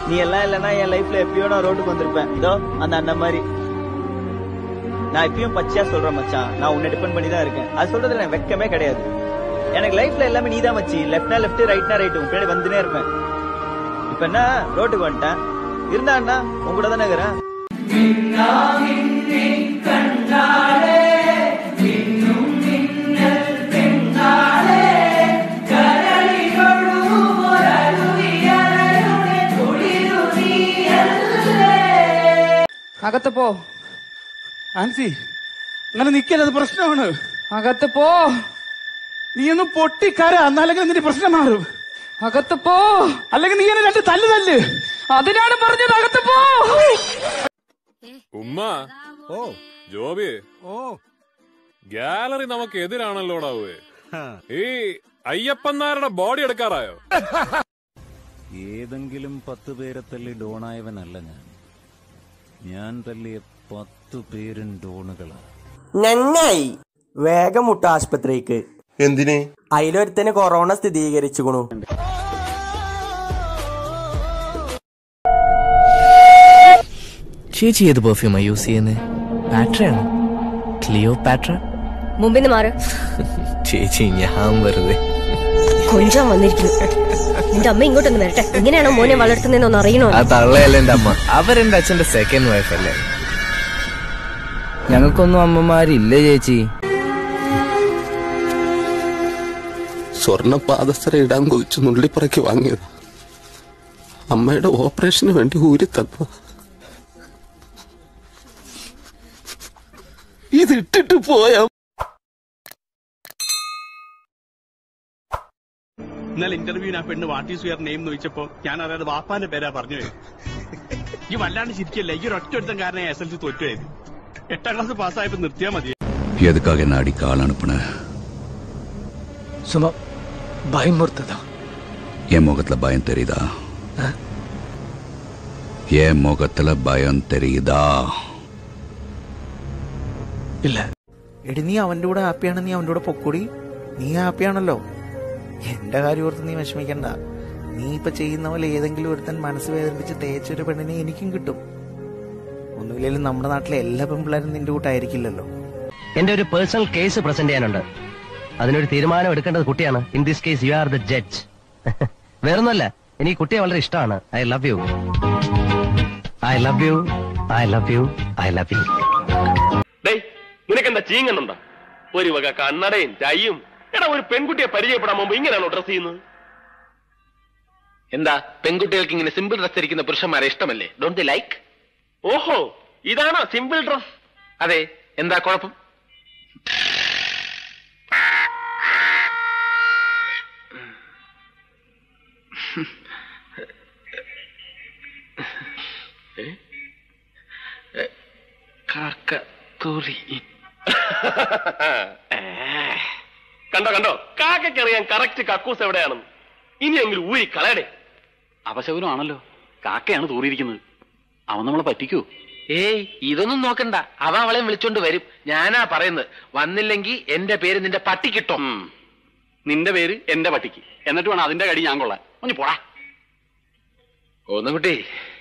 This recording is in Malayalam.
நீ எல்லாம் இல்லைன்னா என் லைஃப்ல எப்பயோ நான் ரோட்டுக்கு வந்திருப்பேன் இதோ அந்த அண்ணன் மாதிரி நான் இப்பயும் பச்சையா சொல்றேன் மச்சான் நான் உன்னை டிபெண்ட் பண்ணி தான் இருக்கேன் அது சொல்றதுல எனக்கு வெக்கமே கிடையாது எனக்கு லைஃப்ல எல்லாமே நீ தான் மச்சி லெஃப்ட்னா லெஃப்ட் ரைட்னா ரைட் உன் பின்னாடி வந்துனே இருப்பேன் இப்ப என்ன ரோட்டுக்கு வந்துட்டேன் இருந்தா அண்ணா உன் கூட தானே இருக்கிறேன் അകത്ത് പോ ആൻസി അങ്ങനെ നിക്കരുത് പ്രശ്നമാണ് അകത്ത് പോ നീ ഒന്ന് പൊട്ടിക്കര എന്നാലെങ്കിൽ നിന്റെ പ്രശ്നം മാറും അകത്ത് പോ അല്ലെങ്കിൽ നീ എന്നെ രണ്ട് തല്ല് തല്ല് അതിനാണ് പറഞ്ഞത് അകത്ത് പോ ഉമ്മ ഓ ജോബി ഓ ഗാലറി നമുക്ക് എതിരാണല്ലോടാവേ ഈ അയ്യപ്പന്നാരുടെ ബോഡി എടുക്കാറായോ ഏതെങ്കിലും പത്ത് പേരെ തല്ലി ഡോണായവനല്ല ഞാൻ ഞാൻ തല്ലിയ പത്തു പേരും ഡോണുകളാ നന്നായി വേഗം മുട്ട ആശുപത്രിക്ക് എന്തിന് അതിലൊരുത്തന് കൊറോണ സ്ഥിരീകരിച്ചുകുണു ചേച്ചി ഏത് പെർഫ്യൂമാ യൂസ് ചെയ്യുന്നത് പാട്രയാണോ ക്ലിയോ പാട്ര മുമ്പിന്ന് മാറ് ചേച്ചി ഞാൻ വെറുതെ കൊഞ്ചാൻ വന്നിരിക്കുന്നു നിന്റെ അമ്മ ഇങ്ങോട്ടൊന്ന് വരട്ടെ എങ്ങനെയാണോ മോനെ വളർത്തുന്നതെന്നൊന്ന് അറിയണോ ആ തള്ളയല്ല എന്റെ അമ്മ അവരെന്റെ അച്ഛന്റെ സെക്കൻഡ് വൈഫ് അല്ലേ ഞങ്ങൾക്കൊന്നും അമ്മമാരില്ലേ ചേച്ചി സ്വർണ്ണ പാദസര ഇടാൻ കൊതിച്ച് നുള്ളിപ്പറക്കി വാങ്ങിയത് അമ്മയുടെ ഓപ്പറേഷന് വേണ്ടി ഊരി തന്നു ഇതിട്ടിട്ട് പോയാ ഇന്നലെ ഇന്റർവ്യൂവിന് ആ പെണ്ണ് വാട്ട് ഈസ് യുവർ നെയിം എന്ന് ചോദിച്ചപ്പോ ഞാൻ അറിയാതെ വാപ്പാന്റെ പേരാ പറഞ്ഞു ഈ വല്ലാണ്ട് ശരിക്കല്ല ഈ ഒരു ഒറ്റ ഒരുത്തൻ കാരണം എസ് എൽ സി തോറ്റുപോയത് എട്ടാം ക്ലാസ് പാസ്സായപ്പോ നിർത്തിയാ മതി എതുക്കാக என்ன அடிக்க ஆள் அனுப்புன சும்மா பயமுறுத்ததா என் முகத்துல பயம் தெரியுதா என் முகத்துல பயம் தெரியுதா ഇല്ല എടി നീ അവന്റെ കൂടെ ഹാപ്പിയാണ് നീ അവന്റെ കൂടെ പൊക്കൂടി നീ ഹാപ്പിയാണല്ലോ എന്റെ കാര്യം ഓർത്ത് നീ വിഷമിക്കണ്ട നീ ഇപ്പൊ ചെയ്യുന്ന പോലെ ഏതെങ്കിലും ഒരുത്തൻ മനസ്സ് വേദനിപ്പിച്ച് തേച്ചൊരു പെണ്ണിനെ എനിക്കും കിട്ടും ഒന്നുമില്ലെങ്കിലും നമ്മുടെ നാട്ടിലെ എല്ലാ പെൺപിള്ളേരും നിന്റെ കൂട്ടായിരിക്കില്ലല്ലോ എന്റെ ഒരു പേഴ്സണൽ കേസ് പ്രസന്റ് ചെയ്യാനുണ്ട് അതിനൊരു തീരുമാനം എടുക്കേണ്ടത് കുട്ടിയാണ് in this case you are the judge വേറൊന്നുമല്ല എനിക്ക് കുട്ടിയെ വളരെ ഇഷ്ടമാണ് I love you I love you I love you I love you ഡേയ് നിനക്കെന്താ ചീങ്ങുന്നുണ്ടോ ഒരു വക കണ്ണടയും ചയ്യും എടാ ഒരു പെൺകുട്ടിയെ പരിചയപ്പെടാൻ മുമ്പ് ഇങ്ങനെയാണോ ഡ്രസ് ചെയ്യുന്നത് എന്താ പെൺകുട്ടികൾക്ക് ഇങ്ങനെ സിമ്പിൾ ഡ്രസ് ധരിക്കുന്ന പുരുഷന്മാരെ ഇഷ്ടമല്ലേ ഡോണ്ട് ലൈക്ക് ഓഹോ ഇതാണോ സിമ്പിൾ ഡ്രസ് അതെ എന്താ കുഴപ്പം കാക്ക തുറി കണ്ടോ കണ്ടോ കാക്കറിയാൻ കറക്റ്റ് കക്കൂസ് എവിടെയാണെന്ന് ഇനിയെങ്കിലും ഊരി കളയടേ അപശകുനമാണല്ലോ കാക്കയാണ് തൂറിയിരിക്കുന്നത് അവൻ നമ്മളെ പറ്റിക്കൂ ഏയ് ഇതൊന്നും നോക്കണ്ട അവ അവളെ വിളിച്ചോണ്ട് വരും ഞാനാ പറയുന്നത് വന്നില്ലെങ്കിൽ എന്റെ പേര് നിന്റെ പട്ടിക്കിട്ടോ നിന്റെ പേര് എന്റെ പട്ടിക്ക് എന്നിട്ട് വേണം അതിന്റെ കടി ഞാൻ കൊള്ളാൻ ഒന്ന് പോടാ ഒന്ന് കുട്ടി